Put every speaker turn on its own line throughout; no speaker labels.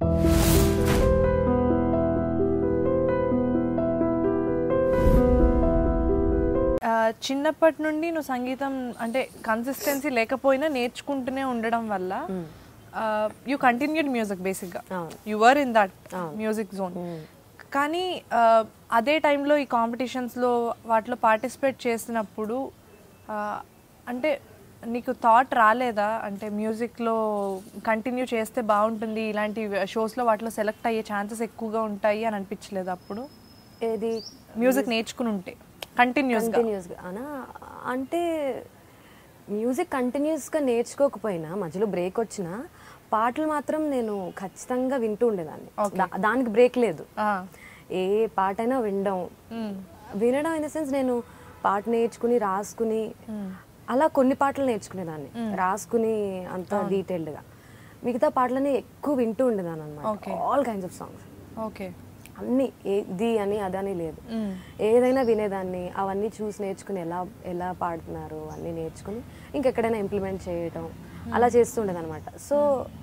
ఆ, చిన్నప్పటి నుండి నువ్వు సంగీతం అంటే కన్సిస్టెన్సీ లేకపోయినా నేర్చుకుంటూనే ఉండడం వల్ల యూ కంటిన్యూడ్ మ్యూజిక్ బేసిక్గా
అవును.
You were in that music zone కానీ ఆ, అదే టైంలో ఈ కాంపిటీషన్స్లో వాటిలో పార్టిసిపేట్ చేసినప్పుడు ఆ, అంటే నీకు థాట్ రాలేదా అంటే మ్యూజిక్లో కంటిన్యూ చేస్తే బాగుంటుంది ఇలాంటి షోస్లో వాటిలో సెలెక్ట్ అయ్యే ఛాన్సెస్ ఎక్కువగా ఉంటాయి అని అనిపించలేదు అప్పుడు
ఏది
మ్యూజిక్ నేర్చుకుని ఉంటే కంటిన్యూస్గా
కంటిన్యూస్గా అనా అంటే మ్యూజిక్ కంటిన్యూస్గా నేర్చుకోకపోయినా మధ్యలో బ్రేక్ వచ్చినా పాటలు మాత్రం నేను ఖచ్చితంగా వింటూ ఉండేదాన్ని దా- దానికి బ్రేక్ లేదు ఏ పాటైనా వినడం వినడం ఇన్ ద సెన్స్ నేను పాట నేర్చుకుని రాసుకుని అలా కొన్ని పాటలు నేర్చుకునేదాన్ని రాసుకుని అంత డీటెయిల్డ్గా మిగతా పాటలని ఎక్కువ వింటూ ఉండేదాన్ని అనమాట all kinds of songs
okay
అన్ని ఇది అని అదని లేదు ఏదైనా వినేదాన్ని అవన్నీ చూసి నేర్చుకుని ఎలా ఎలా పాడుతున్నారు అన్నీ నేర్చుకుని ఇంకెక్కడైనా ఇంప్లిమెంట్ చేయటం అలా చేస్తుండేది అనమాట సో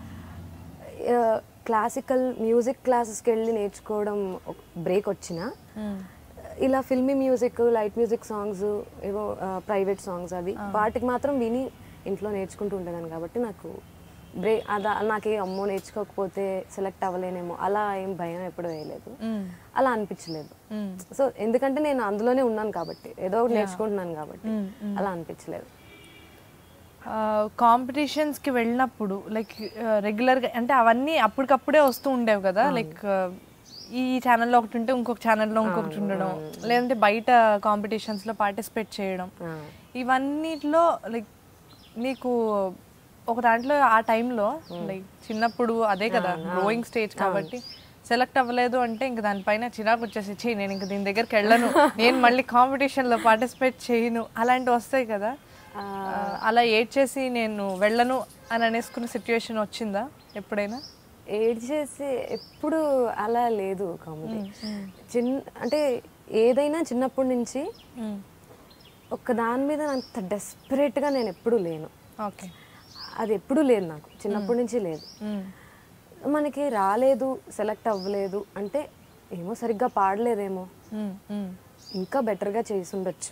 క్లాసికల్ మ్యూజిక్ క్లాసెస్కి వెళ్ళి నేర్చుకోవడం బ్రేక్ వచ్చిన ఇలా filmy music light music songs ఏవో ప్రైవేట్ సాంగ్స్ అవి వాటికి మాత్రం విని ఇంట్లో నేర్చుకుంటూ ఉండేదాన్ని కాబట్టి నాకు బ్రే అదా నాకే అమ్మో నేర్చుకోకపోతే సెలెక్ట్ అవ్వలేనేమో అలా ఏం భయం ఎప్పుడు వేయలేదు అలా అనిపించలేదు సో ఎందుకంటే నేను అందులోనే ఉన్నాను కాబట్టి ఏదో ఒకటి నేర్చుకుంటున్నాను కాబట్టి అలా అనిపించలేదు
కాంపిటీషన్స్కి వెళ్ళినప్పుడు లైక్ రెగ్యులర్గా అంటే అవన్నీ అప్పటికప్పుడే వస్తూ ఉండేవి కదా లైక్ ఈ ఛానల్లో ఒకటి ఉంటే ఇంకొక ఛానల్లో ఇంకొకటి ఉండడం లేదంటే బయట కాంపిటీషన్స్లో పార్టిసిపేట్ చేయడం ఇవన్నిట్లో లైక్ నీకు ఒక దాంట్లో ఆ టైంలో లైక్ చిన్నప్పుడు అదే కదా గ్రోయింగ్ స్టేజ్ కాబట్టి సెలెక్ట్ అవ్వలేదు అంటే ఇంక దానిపైన చిరాకు వచ్చేసి చెయ్యి నేను ఇంక దీని దగ్గరికి వెళ్ళను నేను మళ్ళీ కాంపిటీషన్లో పార్టిసిపేట్ చేయను అలాంటివి వస్తాయి కదా ఆ, అలా ఏడ్ చేసి నేను వెళ్ళను అని అనేసుకున్న సిచ్యువేషన్ వచ్చిందా ఎప్పుడైనా
ఏడ్ చేసి ఎప్పుడు అలా లేదు కామెడీ చిన్న అంటే ఏదైనా చిన్నప్పటి నుంచి ఒక దాని మీద అంత డెస్పరేట్గా నేను ఎప్పుడూ లేను
ఓకే
అది ఎప్పుడూ లేదు నాకు చిన్నప్పటి నుంచి లేదు మనకి రాలేదు సెలెక్ట్ అవ్వలేదు అంటే ఏమో సరిగ్గా పాడలేదేమో ఇంకా బెటర్గా చేసి ఉండొచ్చు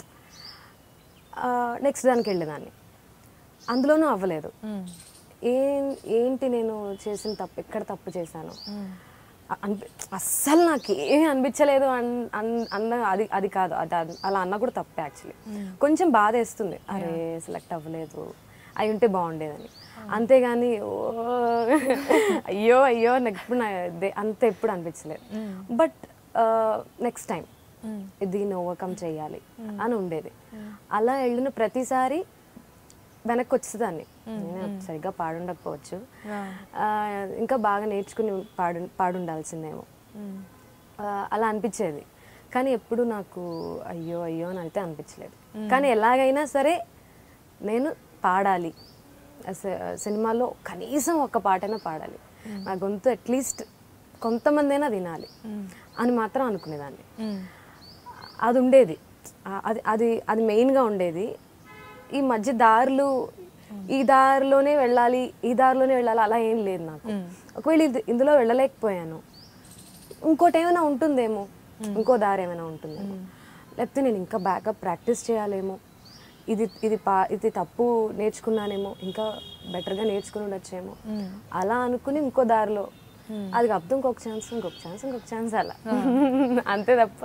నెక్స్ట్ దానికి వెళ్ళేదాన్ని అందులోనూ అవ్వలేదు ఏం ఏంటి నేను చేసిన తప్పు ఎక్కడ తప్పు చేశాను అ- అనిపి అస్సలు నాకు ఏమీ అనిపించలేదు అన్ అన్- అన్న అది అది కాదు అది అది- అలా అన్న కూడా తప్పే యాక్చువల్లీ కొంచెం బాధ వేస్తుంది అరే సెలెక్ట్ అవ్వలేదు అయి ఉంటే బాగుండేదని అంతేగాని ఓ అయ్యో అయ్యో నాకు ఎప్పుడు నా దే- అంత ఎప్పుడు అనిపించలేదు బట్ నెక్స్ట్ టైం దీన్ని ఓవర్కమ్ చేయాలి అని ఉండేది అలా వెళ్ళిన ప్రతిసారి వెనక్కి వచ్చేదాన్ని నేను సరిగ్గా పాడుండకపోవచ్చు ఆ, ఇంకా బాగా నేర్చుకుని పాడు పాడుండాల్సిందేమో ఆ, అలా అనిపించేది కానీ ఎప్పుడు నాకు అయ్యో అయ్యో అని అయితే అనిపించలేదు కానీ ఎలాగైనా సరే నేను పాడాలి అస- సినిమాలో కనీసం ఒక పాటైనా పాడాలి నా గొంతు అట్లీస్ట్ కొంతమందైనా వినాలి అని మాత్రం అనుకునేదాన్ని అది ఉండేది ఆ- అది అది అది మెయిన్గా ఉండేది ఈ మధ్య దారులు ఈ దారిలోనే వెళ్ళాలి ఈ దారిలోనే వెళ్ళాలి అలా ఏం లేదు నాకు ఒకవేళ ఇది- ఇందులో వెళ్ళలేకపోయాను ఇంకోటి ఏమైనా ఉంటుందేమో ఇంకో దారి ఏమైనా ఉంటుందేమో లేకపోతే నేను ఇంకా బ్యాకప్ ప్రాక్టీస్ చేయాలేమో ఇది ఇది పా ఇది తప్పు నేర్చుకున్నానేమో ఇంకా బెటర్గా నేర్చుకుని ఉండొచ్చేమో అలా అనుకుని ఇంకో దారిలో అది కాకపోతే ఇంకొక ఛాన్స్ ఇంకొక ఛాన్స్ ఇంకొక ఛాన్స్ అలా అంతే తప్ప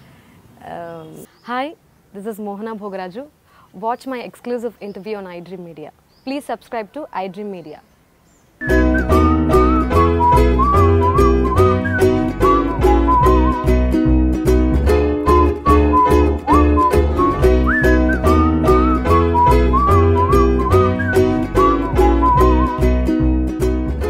hi this is Mohana Bhogaraju watch my exclusive interview on I Dream Media please subscribe to I Dream media